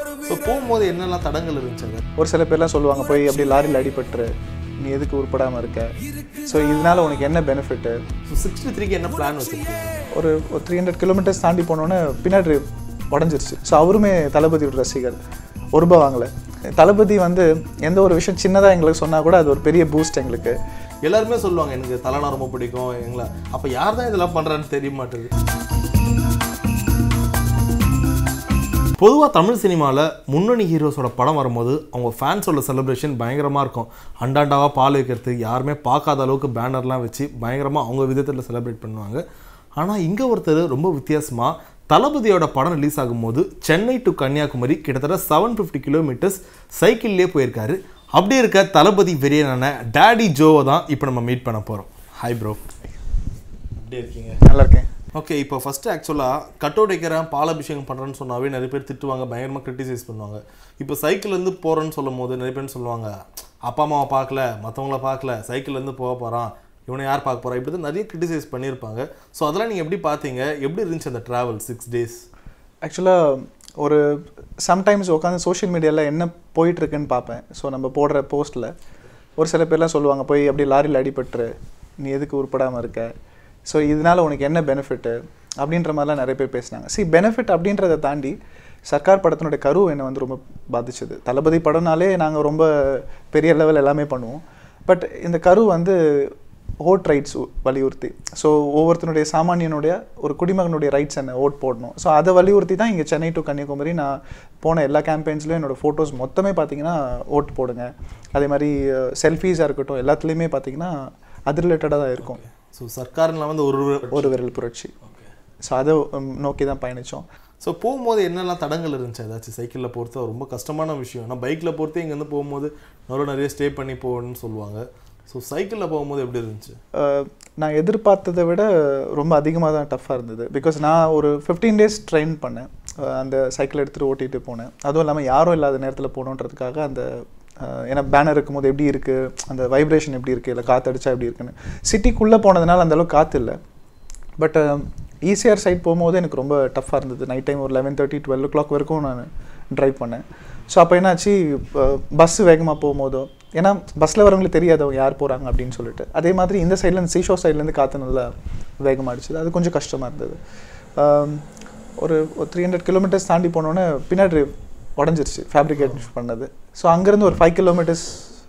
So போகும்போது என்னெல்லாம் தடங்கள் இருந்துச்சு அது ஒரு சில பேர்லாம் சொல்லுவாங்க போய் அப்படி லாரியில் அடிபட்டுரு நீ எதுக்கு உருப்படாமல் இருக்க ஸோ இதனால உனக்கு என்ன பெனிஃபிட்டு ஸோ சிக்ஸ்டி த்ரீக்கு என்ன பிளான் வச்சுருக்கீங்க ஒரு த்ரீ ஹண்ட்ரட் கிலோமீட்டர்ஸ் தாண்டி போனோன்னே பின்னாடி உடஞ்சிருச்சு ஸோ அவருமே தளபதியோட ரசிகர் ஒரு ரூபா வாங்கலை தளபதி வந்து எந்த ஒரு விஷயம் சின்னதாக எங்களுக்கு சொன்னால் கூட அது ஒரு பெரிய பூஸ்ட் எங்களுக்கு எல்லாருமே சொல்லுவாங்க எனக்கு தலைனா ரொம்ப பிடிக்கும் எங்களை அப்போ யார் தான் இதெல்லாம் பண்ணுறான்னு தெரிய மாட்டேது பொதுவாக தமிழ் சினிமாவில் முன்னணி ஹீரோஸோட படம் வரும்போது அவங்க ஃபேன்ஸோட செலிப்ரேஷன் பயங்கரமாக இருக்கும் அண்டாண்டாவாக பால் வைக்கிறது யாருமே பார்க்காத அளவுக்கு பேனர்லாம் வச்சு பயங்கரமாக அவங்க விதத்தில் செலிப்ரேட் பண்ணுவாங்க ஆனால் இங்கே ஒருத்தர் ரொம்ப வித்தியாசமாக தளபதியோட படம் ரிலீஸ் ஆகும்போது சென்னை டு கன்னியாகுமரி கிட்டத்தட்ட செவன் ஃபிஃப்டி கிலோமீட்டர்ஸ் சைக்கிள்லேயே போயிருக்காரு அப்படி இருக்க தளபதி வெறியனான டேடி ஜோவை தான் இப்போ நம்ம மீட் பண்ண போகிறோம் ஹாய் ப்ரோ எப்படி இருக்கீங்க நல்லா இருக்கேன் ஓகே இப்போ ஃபஸ்ட்டு ஆக்சுவலாக கட்டோட் வைக்கிறேன் பாலாபிஷேகம் பண்ணுறேன்னு சொன்னாவே நிறைய பேர் திட்டுவாங்க பயங்கரமாக கிரிட்டிசைஸ் பண்ணுவாங்க இப்போ சைக்கிள்லேருந்து போகிறேன்னு சொல்லும் போது நிறைய பேர் சொல்லுவாங்க அப்பா அம்மாவை பார்க்கல மற்றவங்கள பார்க்கல சைக்கிள்லேருந்து போக போகிறான் இவனை யார் பார்க்க போகிறா இப்படி தான் நிறைய கிரிட்டிசைஸ் பண்ணியிருப்பாங்க ஸோ அதெல்லாம் நீங்கள் எப்படி பார்த்தீங்க எப்படி இருந்துச்சு அந்த ட்ராவல் சிக்ஸ் டேஸ் ஆக்சுவலாக ஒரு சம்டைம்ஸ் உட்காந்து சோஷியல் மீடியாவில் என்ன போயிட்டுருக்குன்னு பார்ப்பேன் ஸோ நம்ம போடுற போஸ்ட்டில் ஒரு சில பேர்லாம் சொல்லுவாங்க போய் அப்படி லாரியில் அடிபட்டுரு நீ எதுக்கு உருப்படாமல் இருக்க ஸோ இதனால உனக்கு என்ன பெனிஃபிட்டு அப்படின்ற மாதிரிலாம் நிறைய பேர் பேசினாங்க see பெனிஃபிட் அப்படின்றத தாண்டி சர்க்கார் படத்தினுடைய கரு என்னை வந்து ரொம்ப பாதிச்சது தளபதி படம்னாலே நாங்கள் ரொம்ப பெரிய லெவல் எல்லாமே பண்ணுவோம் பட் இந்த கரு வந்து ஓட் ரைட்ஸ் வலியுறுத்தி ஸோ ஒவ்வொருத்தனுடைய சாமானியனுடைய ஒரு குடிமகனுடைய ரைட்ஸ் என்ன ஓட் போடணும் ஸோ அதை வலியுறுத்தி தான் இங்கே சென்னை டு கன்னியாகுமரி நான் போன எல்லா கேம்பெயின்ஸ்லையும் என்னோட ஃபோட்டோஸ் மொத்தமே பார்த்தீங்கன்னா ஓட் போடுங்க அதே மாதிரி செல்ஃபீஸாக இருக்கட்டும் எல்லாத்துலேயுமே பார்த்தீங்கன்னா அது ரிலேட்டடாக தான் இருக்கும் ஸோ சர்க்காரில் வந்து ஒரு ஒரு விரல் புரட்சி ஸோ அதை உம், நோக்கி தான் பயணித்தோம் ஸோ போகும்போது என்னெல்லாம் தடங்கள் இருந்துச்சு ஏதாச்சும் சைக்கிளில் பொறுத்த ரொம்ப கஷ்டமான விஷயம் நான் பைக்கில் பொறுத்து இங்கேருந்து போகும்போது நிறைய நிறைய ஸ்டே பண்ணி போகணும்னு சொல்லுவாங்க ஸோ சைக்கிளில் போகும்போது எப்படி இருந்துச்சு அஹ், நான் எதிர்பார்த்ததை விட ரொம்ப அதிகமாக தான் டஃப்பாக இருந்தது பிகாஸ் நான் ஒரு ஃபிஃப்டீன் டேஸ் ட்ரெயின் பண்ணேன் அஹ், அந்த சைக்கிள் எடுத்துகிட்டு ஓட்டிகிட்டு போனேன் அதுவும் இல்லாமல் யாரும் இல்லாத நேரத்தில் போகணுன்றதுக்காக அந்த அஹ், ஏன்னா பேனர் இருக்கும்போது எப்படி இருக்குது அந்த வைப்ரேஷன் எப்படி இருக்குது இல்லை காற்று அடிச்சா எப்படி இருக்குன்னு சிட்டிக்குள்ளே போனதுனால அந்த அளவுக்கு காற்று இல்லை பட் ஈசிஆர் சைட் போகும்போது எனக்கு ரொம்ப டஃப்பாக இருந்தது நைட் டைம் ஒரு eleven thirty twelve o'clock வரைக்கும் நான் ட்ரைவ் பண்ணேன் ஸோ அப்போ என்னாச்சு பஸ்ஸு வேகமாக போகும்போதோ ஏன்னா பஸ்ஸில் வரவங்களுக்கு தெரியாது அவங்க யார் போகிறாங்க அப்படின்னு சொல்லிட்டு அதே மாதிரி இந்த சைட்லேருந்து சீஷோ சைட்லேருந்து காற்று நல்லா வேகமாக அடிச்சது அது கொஞ்சம் கஷ்டமாக இருந்தது ஆம், ஒரு த்ரீ ஹண்ட்ரட் கிலோமீட்டர்ஸ் தாண்டி போனோன்னே பின்னாடி உடஞ்சிருச்சு ஃபேப்ரிகேட் பண்ணது ஸோ அங்கேருந்து ஒரு ஃபைவ் கிலோமீட்டர்ஸ்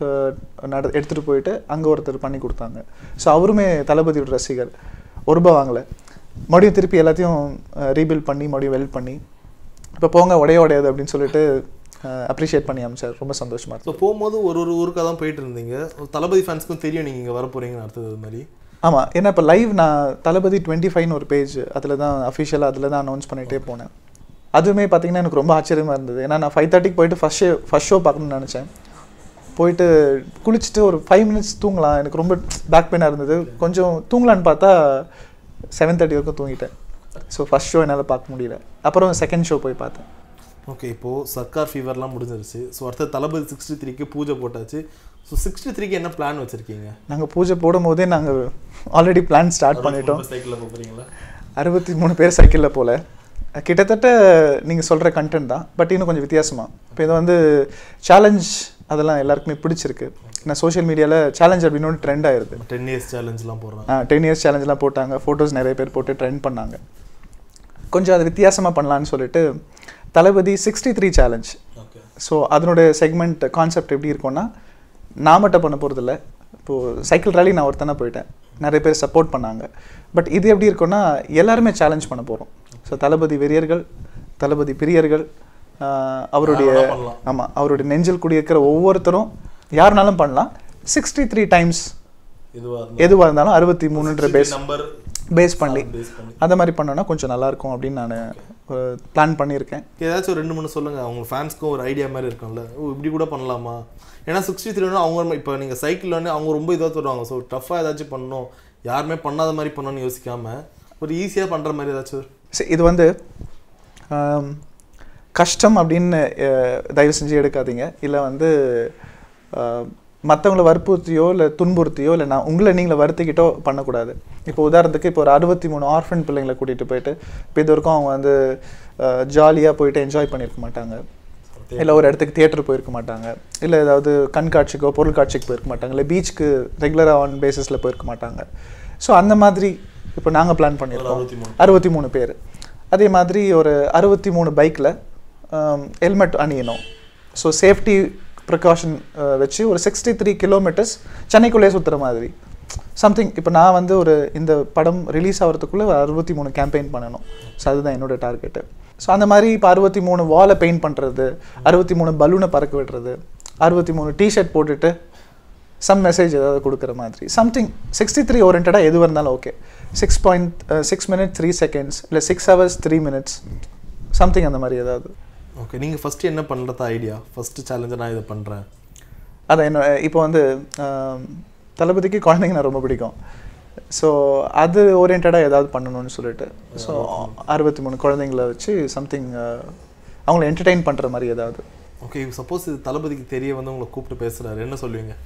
நட எடுத்துகிட்டு போயிட்டு அங்கே ஒருத்தர் பண்ணி கொடுத்தாங்க ஸோ அவருமே தளபதியோட ரசிகர் ஒரு ரூபா வாங்கலை மறுபடியும் திருப்பி எல்லாத்தையும் ரீபில்ட் பண்ணி மறுபடியும் வெல்ட் பண்ணி இப்போ போங்க உடைய உடையாது அப்படின்னு சொல்லிட்டு அப்ரிஷியேட் பண்ணி அமிச்சார் ரொம்ப சந்தோஷமா ஸோ போகும்போது ஒரு ஒரு ஊருக்காக தான் போயிட்டு இருந்தீங்க தளபதி ஃபேன்ஸ்க்கும் தெரியும் நீங்கள் இங்கே வர போகிறீங்கன்னு அடுத்தது அது மாதிரி ஆமாம் ஏன்னா இப்போ லைவ் நான் தளபதி டுவெண்ட்டி ஃபைவ்னு ஒரு பேஜ் அதில் தான் அஃபிஷியலாக அதில் தான் அனௌன்ஸ் பண்ணிகிட்டே போனேன் அதுவுமே பார்த்தீங்கன்னா எனக்கு ரொம்ப ஆச்சரியமாக இருந்தது ஏன்னா நான் ஃபைவ் தேர்ட்டிக்கு போயிட்டு ஃபஸ்ட் ஷோ ஃபஸ்ட் ஷோ பார்க்கணும்னு நினச்சேன் போயிட்டு குளிச்சுட்டு ஒரு ஃபைவ் மினிட்ஸ் தூங்கலாம் எனக்கு ரொம்ப பேக் பெயினாக இருந்தது கொஞ்சம் தூங்கலான்னு பார்த்தா செவன் தேர்ட்டி வரைக்கும் தூங்கிட்டேன் ஸோ ஃபஸ்ட் ஷோ என்னால் பார்க்க முடியல அப்புறம் செகண்ட் ஷோ போய் பார்த்தேன் ஓகே இப்போது சர்க்கார் ஃபீவர்லாம் முடிஞ்சிருச்சு ஸோ அடுத்த தளபதி சிக்ஸ்டி த்ரீக்கு பூஜை போட்டாச்சு ஸோ சிக்ஸ்டி த்ரீக்கு என்ன பிளான் வச்சுருக்கீங்க நாங்கள் பூஜை போடும்போதே நாங்கள் ஆல்ரெடி பிளான் ஸ்டார்ட் பண்ணிட்டோம் சைக்கிளில் போகிறீங்களா அறுபத்தி மூணு பேர் சைக்கிளில் போல கிட்டத்தட்ட நீங்கள் சொல்கிற கண்டென்ட் தான் பட் இன்னும் கொஞ்சம் வித்தியாசமாக இப்போ இது வந்து சேலஞ்ச் அதெல்லாம் எல்லாருக்குமே பிடிச்சிருக்கு நான் சோஷியல் மீடியாவில் சேலஞ்ச் அப்படின்னு ஒன்று ட்ரெண்ட் ஆயிருது டென் இயர்ஸ் சேலஞ்செலாம் போடுறாங்க டென் இயர்ஸ் சேலஞ்செலாம் போட்டாங்க ஃபோட்டோஸ் நிறைய பேர் போட்டு ட்ரெண்ட் பண்ணாங்க கொஞ்சம் அது வித்தியாசமாக பண்ணலான்னு சொல்லிட்டு Thalapathy sixty three challenge okay so அதனுடைய செக்மெண்ட் கான்செப்ட் எப்படி இருக்கும்னா நான் மட்டும் பண்ண போகிறதில்ல இப்போது சைக்கிள் ரேலி நான் ஒருத்தனா போயிட்டேன் நிறைய பேர் சப்போர்ட் பண்ணாங்க பட் இது எப்படி இருக்கும்னா எல்லாருமே சேலஞ்ச் பண்ண போகிறோம் ஸோ தளபதி வெறியர்கள் தளபதி பிரியர்கள் ஆஹ், அவருடைய யார் வேணா பண்ணலாம். ஆமாம் அவருடைய நெஞ்சில் குடியிருக்கிற ஒவ்வொருத்தரும் யாருனாலும் பண்ணலாம் சிக்ஸ்டி த்ரீ டைம்ஸ் இதுவாக எதுவாக இருந்தாலும் அறுபத்தி மூணுன்ற பேஸ் நம்பர் பேஸ் பண்ணி பேஸ் பண்ணி அந்த மாதிரி பண்ணோன்னா கொஞ்சம் நல்லாயிருக்கும் அப்படின்னு நான் பிளான் பண்ணியிருக்கேன் ஏதாச்சும் ஒரு ரெண்டு மூணு சொல்லுங்க அவங்க ஃபேன்ஸ்க்கும் ஒரு ஐடியா மாதிரி இருக்கும்ல ஓ இப்படி கூட பண்ணலாமா ஏன்னா சிக்ஸ்டி த்ரீனா அவங்க இப்போ நீங்கள் சைக்கிள் வந்து அவங்க ரொம்ப இதாக தருவாங்க ஸோ டஃப்பாக ஏதாச்சும் பண்ணணும் யாருமே பண்ணாத மாதிரி பண்ணணும்னு யோசிக்காம ஒரு ஈஸியாக பண்ணுற மாதிரி ஏதாச்சும் சரி, இது வந்து ஆம், கஷ்டம் அப்படின்னு அஹ், தயவு செஞ்சு எடுக்காதீங்க இல்லை வந்து மற்றவங்கள வற்புறுத்தியோ இல்லை துன்புறுத்தியோ இல்லை நான் உங்களை நீங்களே வருத்திக்கிட்டோ பண்ணக்கூடாது இப்போ உதாரணத்துக்கு இப்போ ஒரு அறுபத்தி மூணு ஆர்ஃபன் பிள்ளைங்களை கூட்டிகிட்டு போயிட்டு இப்போ இது வரைக்கும் அவங்க வந்து ஜாலியாக போயிட்டு என்ஜாய் பண்ணியிருக்க மாட்டாங்க இல்லை ஒரு இடத்துக்கு தியேட்டர் போயிருக்க மாட்டாங்க இல்லை ஏதாவது கண்காட்சிக்கோ பொருள் காட்சிக்கு போயிருக்க மாட்டாங்க இல்லை பீச்சுக்கு ரெகுலராக ஆன் பேசிஸில் போயிருக்க மாட்டாங்க ஸோ அந்த மாதிரி இப்போ நாங்கள் பிளான் பண்ணியிருக்கோம் அறுபத்தி மூணு. அறுபத்தி மூணு பேர் அதே மாதிரி ஒரு அறுபத்தி மூணு பைக்கில் ஹெல்மெட் அணியணும் ஸோ சேஃப்டி ப்ரிகாஷன் வச்சு ஒரு சிக்ஸ்டி த்ரீ கிலோமீட்டர்ஸ் சென்னைக்குள்ளே சுற்றுற மாதிரி சம்திங் இப்போ நான் வந்து ஒரு இந்த படம் ரிலீஸ் ஆகிறதுக்குள்ளே அறுபத்தி மூணு கேம்பெயின் பண்ணணும் ஸோ அதுதான் என்னோட டார்கெட்டு ஸோ அந்த மாதிரி இப்போ அறுபத்தி மூணு வாலை பெயிண்ட் பண்ணுறது அறுபத்தி மூணு பலூனை பறக்க விடுறது அறுபத்தி மூணு டிஷர்ட் போட்டுட்டு சம் மெசேஜ் ஏதாவது கொடுக்குற மாதிரி சம்திங் சிக்ஸ்டி த்ரீ ஓரியன்டாக எதுவாக இருந்தாலும் okay six point six minute three seconds இல்லை six hours three minutes something அந்த மாதிரி ஏதாவது ஓகே நீங்கள் ஃபஸ்ட்டு என்ன பண்ணுறதா ஐடியா ஃபஸ்ட்டு சேலஞ்சை நான் இதை பண்ணுறேன் அதான் என்ன இப்போ வந்து ஆம், தளபதிக்கு குழந்தைங்க நான் ரொம்ப பிடிக்கும் ஸோ அது ஓரியன்டாக ஏதாவது பண்ணணும்னு சொல்லிட்டு ஸோ அறுபத்தி மூணு குழந்தைங்கள வச்சு சம்திங் அவங்கள என்டர்டெயின் பண்ணுற மாதிரி ஏதாவது ஓகே சப்போஸ் இது தளபதிக்கு தெரிய வந்து உங்களை கூப்பிட்டு பேசுறாரு என்ன சொல்லுவீங்க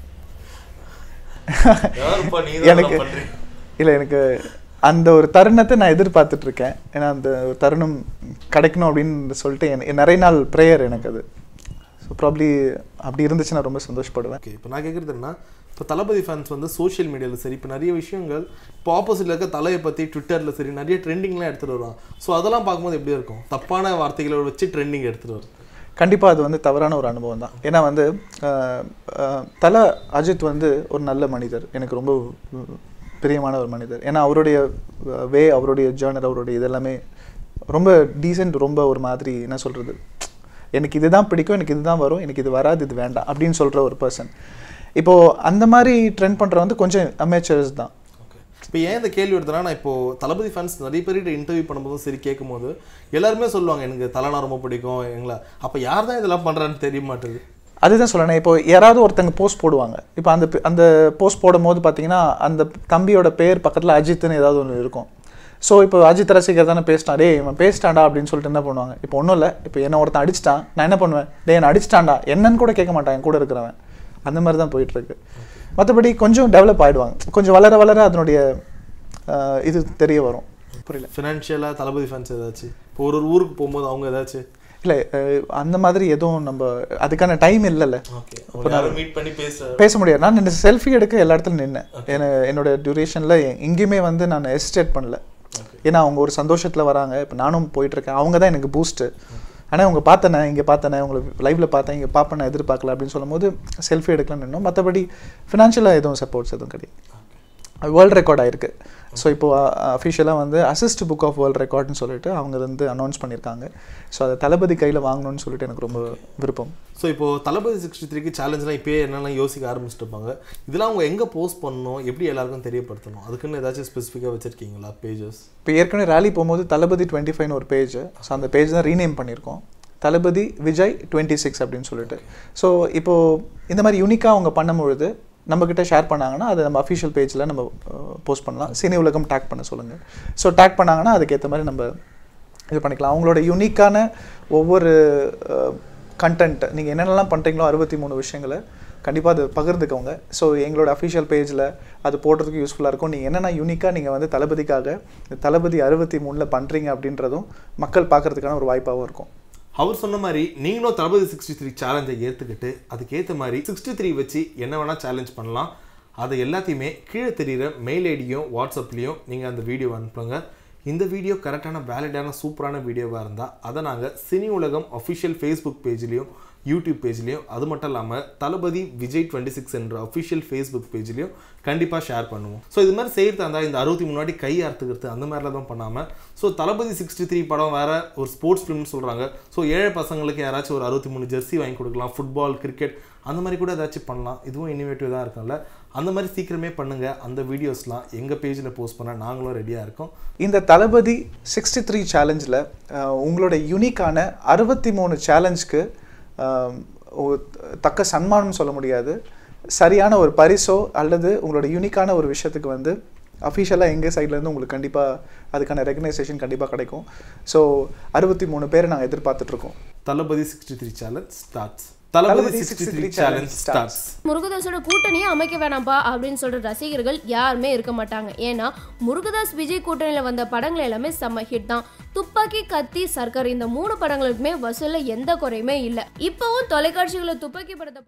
யாருப்பா நீ எனக்கு இல்லை எனக்கு அந்த ஒரு தருணத்தை நான் எதிர்பார்த்துட்டு இருக்கேன் ஏன்னா அந்த ஒரு தருணம் கிடைக்கணும் அப்படின்னு சொல்லிட்டு என் என் நிறைய நாள் ப்ரேயர் எனக்கு அது ஸோ ப்ராப்ளி அப்படி இருந்துச்சுன்னா ரொம்ப சந்தோஷப்படுவேன் ஓகே இப்போ நான் கேட்குறது என்ன இப்போ தளபதி ஃபேன்ஸ் வந்து சோஷியல் மீடியாவில் சரி இப்போ நிறைய விஷயங்கள் இப்போ ஆப்போசிட்ல இருக்க தலையை பற்றி ட்விட்டரில் சரி நிறைய ட்ரெண்டிங்லாம் எடுத்துகிட்டு வருவாங்க ஸோ அதெல்லாம் பார்க்கும்போது எப்படி இருக்கும் தப்பான வார்த்தைகளை வச்சு ட்ரெண்டிங் எடுத்துகிட்டு வரும் கண்டிப்பாக அது வந்து தவறான ஒரு அனுபவம் தான் ஏன்னா வந்து அஹ், அஹ், தல அஜித் வந்து ஒரு நல்ல மனிதர் எனக்கு ரொம்ப உம், பிரியமான ஒரு மனிதர் ஏன்னா அவருடைய வே அவருடைய ஜேர்னர் அவருடைய இதெல்லாமே ரொம்ப டீசென்ட் ரொம்ப ஒரு மாதிரி என்ன சொல்கிறது எனக்கு இதுதான் பிடிக்கும் எனக்கு இதுதான் வரும் எனக்கு இது வராது இது வேண்டாம் அப்படின்னு சொல்கிற ஒரு பர்சன் இப்போது அந்த மாதிரி ட்ரெண்ட் பண்ணுற வந்து கொஞ்சம் அமேச்சர்ஸ் தான் ஓகே இப்போ ஏன் இந்த கேள்வி எடுத்தனா நான் இப்போ தளபதி ஃபேன்ஸ் நிறைய பேர்கிட்ட இன்டர்வியூ பண்ணும்போதும் சரி கேட்கும்போது எல்லாருமே சொல்லுவாங்க எனக்கு தலைனா ரொம்ப பிடிக்கும் எங்களை அப்போ யார் தான் இதெல்லாம் பண்ணுறான்னு தெரிய மாட்டேது அதுதான் சொல்லணும் இப்போ யாராவது ஒருத்தங்க போஸ்ட் போடுவாங்க இப்போ அந்த பே- அந்த போஸ்ட் போடும்போது பார்த்தீங்கன்னா அந்த தம்பியோட பேர் பக்கத்தில் அஜித்னு ஏதாவது ஒன்று இருக்கும் ஸோ இப்போ அஜித் ரசிகர் தானே பேசிட்டான் டேய் இவன் பேசிட்டான்டா அப்படின்னு சொல்லிட்டு என்ன பண்ணுவாங்க இப்போ ஒன்றும் இல்லை இப்போ என்ன ஒருத்தன் அடிச்சிட்டான் நான் என்ன பண்ணுவேன் டேய் என்ன அடிச்சிட்டான்டா என்னன்னு கூட கேட்க மாட்டான் என் கூட இருக்கிறவன் அந்த மாதிரி தான் போயிட்டு இருக்கு மற்றபடி கொஞ்சம் டெவலப் ஆயிடுவாங்க கொஞ்சம் வளர வளர அதனுடைய ஆஹ், இது தெரிய வரும் புரியல ஃபினான்ஷியலாக தளபதி ஃபேன்ஸ் ஏதாச்சும் இப்போ ஒரு ஒரு ஊருக்கு போகும்போது அவங்க ஏதாச்சும் இல்லை அந்த மாதிரி எதுவும் நம்ம அதுக்கான டைம் இல்லைல்ல ஓகே யாரும் மீட் பண்ணி பேச பேச முடியாது நான் இந்த செல்ஃபி எடுக்க எல்லா இடத்துலையும் நின்னேன் என என்னோட டியூரேஷனில் எங்கேயுமே வந்து நான் எஸ்டேட் பண்ணல ஏன்னா அவங்க ஒரு சந்தோஷத்தில் வராங்க இப்போ நானும் போயிட்டு இருக்கேன் அவங்க தான் எனக்கு பூஸ்ட்டு ஆனால் அவங்க பார்த்தனே இங்கே பார்த்தனே உங்களை லைவில் பார்த்தேன் இங்கே பார்ப்பேன் நான் எதிர்பார்க்கல அப்படின்னு சொல்லும்போது செல்ஃபி எடுக்கலாம்னு நின்னோம் மற்றபடி ஃபினான்ஷியலாக எதுவும் சப்போர்ட்ஸ் எதுவும் கிடையாது வேர்ல்ட் ரெக்கார்ட் ஆயிருக்கு ஸோ இப்போ அஃபிஷியலாக வந்து அசிஸ்ட் புக் ஆஃப் வேர்ல்ட் ரெக்கார்ட்னு சொல்லிட்டு அவங்க வந்து அனௌன்ஸ் பண்ணியிருக்காங்க ஸோ அதை தளபதி கையில் வாங்கணும்னு சொல்லிட்டு எனக்கு ரொம்ப விருப்பம் ஸோ இப்போ தளபதி சிக்ஸ்டி த்ரீக்கு சேலஞ்ச்லாம் இப்போயே என்னெல்லாம் யோசிக்க ஆரம்பிச்சுட்டு இருப்பாங்க இதெல்லாம் அவங்க எங்கே போஸ்ட் பண்ணணும் எப்படி எல்லாருக்கும் தெரியப்படுத்தணும் அதுக்குன்னு ஏதாச்சும் ஸ்பெசிஃபிக்காக வச்சிருக்கீங்களா பேஜஸ் இப்போ ஏற்கனவே ரேலி போகும்போது தளபதி டுவெண்ட்டி ஃபைவ்னு ஒரு பேஜ் ஸோ அந்த பேஜ் தான் ரீநேம் பண்ணியிருக்கோம் தளபதி விஜய் டுவெண்ட்டி சிக்ஸ் அப்படின்னு சொல்லிட்டு ஸோ இப்போது இந்த மாதிரி யூனிக்காக அவங்க பண்ணும்பொழுது நம்மக்கிட்ட ஷேர் பண்ணாங்கன்னா அதை நம்ம அஃபிஷியல் பேஜில் நம்ம போஸ்ட் பண்ணலாம் சினி உலகம் டேக் பண்ண சொல்லுங்கள் ஸோ டேக் பண்ணாங்கன்னா அதுக்கேற்ற மாதிரி நம்ம இது பண்ணிக்கலாம் அவங்களோட யூனிக்கான ஒவ்வொரு கண்டென்ட் நீங்கள் என்னென்னலாம் பண்ணுறீங்களோ அறுபத்தி மூணு விஷயங்களை கண்டிப்பாக அது பகிர்ந்துக்கோங்க ஸோ எங்களோட அஃபிஷியல் பேஜில் அது போடுறதுக்கு யூஸ்ஃபுல்லாக இருக்கும் நீங்கள் என்னென்ன யூனிக்காக நீங்கள் வந்து தளபதிக்காக இந்த தளபதி அறுபத்தி மூணில் பண்ணுறீங்க அப்படின்றதும் மக்கள் பார்க்கறதுக்கான ஒரு வாய்ப்பாகவும் இருக்கும் அவர் சொன்ன மாதிரி நீங்களும் தளபதி சிக்ஸ்டி த்ரீ சேலஞ்சை ஏற்றுக்கிட்டு அதுக்கேற்ற மாதிரி சிக்ஸ்டி த்ரீ வச்சு என்ன வேணால் சேலஞ்ச் பண்ணலாம் அதை எல்லாத்தையுமே கீழே தெரியிற மெயில் ஐடியும் வாட்ஸ்அப்லேயும் நீங்கள் அந்த வீடியோ அனுப்புங்க இந்த வீடியோ கரெக்டான வேலிடான சூப்பரான வீடியோவாக இருந்தால் அதை நாங்கள் சினி உலகம் அஃபிஷியல் ஃபேஸ்புக் பேஜ்லேயும் யூடியூப் பேஜ்லேயும் அது மட்டும் இல்லாமல் தளபதி விஜய் டுவெண்ட்டி சிக்ஸ் என்ற அஃபிஷியல் ஃபேஸ்புக் பேஜ்லேயும் கண்டிப்பாக ஷேர் பண்ணுவோம் ஸோ இது மாதிரி செய்கிறதா இருந்தால் இந்த அறுபத்தி முன்னாடி கை அறுத்துக்கிறது அந்த மாதிரிலாம் தான் பண்ணாமல் ஸோ தளபதி சிக்ஸ்டி த்ரீ படம் வேற ஒரு ஸ்போர்ட்ஸ் ஃபிலிம்னு சொல்கிறாங்க ஸோ ஏழை பசங்களுக்கு யாராச்சும் ஒரு அறுபத்தி மூணு ஜெர்சி வாங்கி கொடுக்கலாம் ஃபுட்பால் கிரிக்கெட் அந்த மாதிரி கூட ஏதாச்சும் பண்ணலாம் இதுவும் இன்னோவேட்டிவ் தான் இருக்கும்ல அந்த மாதிரி சீக்கிரமே பண்ணுங்கள் அந்த வீடியோஸ்லாம் எங்கள் பேஜில் போஸ்ட் பண்ண நாங்களும் ரெடியாக இருக்கோம் இந்த தளபதி சிக்ஸ்டி த்ரீ சேலஞ்சில் உங்களோட யூனிக்கான அறுபத்தி மூணு சேலஞ்சுக்கு தக்க சன்மானம் சொல்ல முடியாது சரியான ஒரு பரிசோ அல்லது உங்களோட யூனிக்கான ஒரு விஷயத்துக்கு வந்து அஃபிஷியலாக எங்கள் சைட்லேருந்து உங்களுக்கு கண்டிப்பாக அதுக்கான ரெகனைசேஷன் கண்டிப்பாக கிடைக்கும் ஸோ அறுபத்தி மூணு பேரை நாங்கள் எதிர்பார்த்துட்ருக்கோம் Thalapathy sixty three challenge starts Thalapathy sixty three challenge starts முருகதாஸோட கூட்டணியே அமைக்க வேணாம்ப்பா அப்படின்னு சொல்ற ரசிகர்கள் யாருமே இருக்க மாட்டாங்க ஏன்னா முருகதாஸ் விஜய் கூட்டணியில வந்த படங்கள் எல்லாமே செம்ம ஹிட் தான் துப்பாக்கி கத்தி சர்க்கார் இந்த மூணு படங்களுக்குமே வசூல்ல எந்த குறையுமே இல்லை இப்போவும் தொலைக்காட்சிகளை துப்பாக்கி படத்தை